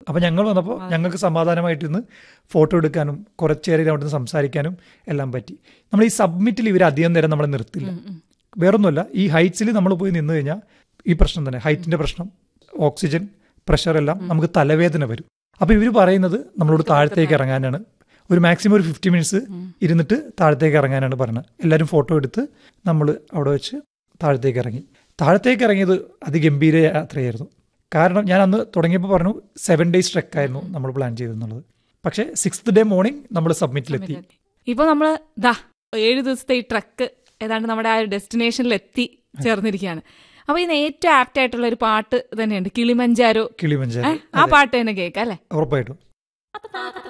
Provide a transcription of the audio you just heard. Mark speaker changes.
Speaker 1: അപ്പോൾ ഞങ്ങൾ വന്നപ്പോൾ ഞങ്ങൾക്ക് സമാധാനമായിട്ട് ഇന്ന് ഫോട്ടോ എടുക്കാനും കുറച്ച് നേരം അവിടെ നിന്ന് സംസാരിക്കാനും എല്ലാം പറ്റി നമ്മൾ ഈ സബ്മിറ്റിൽ ഇവർ അധികം നേരം നമ്മളെ നിർത്തില്ല വേറൊന്നുമല്ല ഈ ഹൈറ്റ്സിൽ നമ്മൾ പോയി നിന്ന് കഴിഞ്ഞാൽ ഈ പ്രശ്നം തന്നെ ഹൈറ്റിന്റെ പ്രശ്നം ഓക്സിജൻ പ്രഷർ എല്ലാം നമുക്ക് തലവേദന വരും അപ്പോൾ ഇവർ പറയുന്നത് നമ്മളോട് താഴത്തേക്ക് ഇറങ്ങാനാണ് ഒരു മാക്സിമം ഒരു ഫിഫ്റ്റി മിനിറ്റ്സ് ഇരുന്നിട്ട് താഴത്തേക്ക് ഇറങ്ങാനാണ് പറഞ്ഞത് എല്ലാവരും ഫോട്ടോ എടുത്ത് നമ്മൾ അവിടെ വെച്ച് താഴത്തേക്ക് ഇറങ്ങി താഴത്തേക്ക് ഇറങ്ങിയത് അതിഗംഭീര യാത്രയായിരുന്നു കാരണം ഞാൻ അന്ന് തുടങ്ങിയപ്പോൾ പറഞ്ഞു സെവൻ ഡേയ്സ് ട്രെക്ക് ആയിരുന്നു നമ്മൾ പ്ലാൻ ചെയ്തെന്നുള്ളത് പക്ഷേ സിക്സ്ത് ഡേ മോർണിംഗ് നമ്മൾ സബ്മിറ്റിലെത്തി
Speaker 2: ഇപ്പൊ നമ്മള് ദാ ഏഴ് ദിവസത്തെ ഈ ട്രക്ക് ഏതാണ്ട് നമ്മുടെ ആ ഡെസ്റ്റിനേഷനിൽ എത്തി ചേർന്നിരിക്കുകയാണ് അപ്പൊ ഇതിന് ഏറ്റവും ആപ്റ്റ് ആയിട്ടുള്ള ഒരു പാട്ട് തന്നെയുണ്ട് കിളിമഞ്ചാരോ
Speaker 1: കിളിമഞ്ചാരി
Speaker 2: ആ പാട്ട് തന്നെ കേൾക്കാം അല്ലെ
Speaker 1: ഉറപ്പായിട്ടും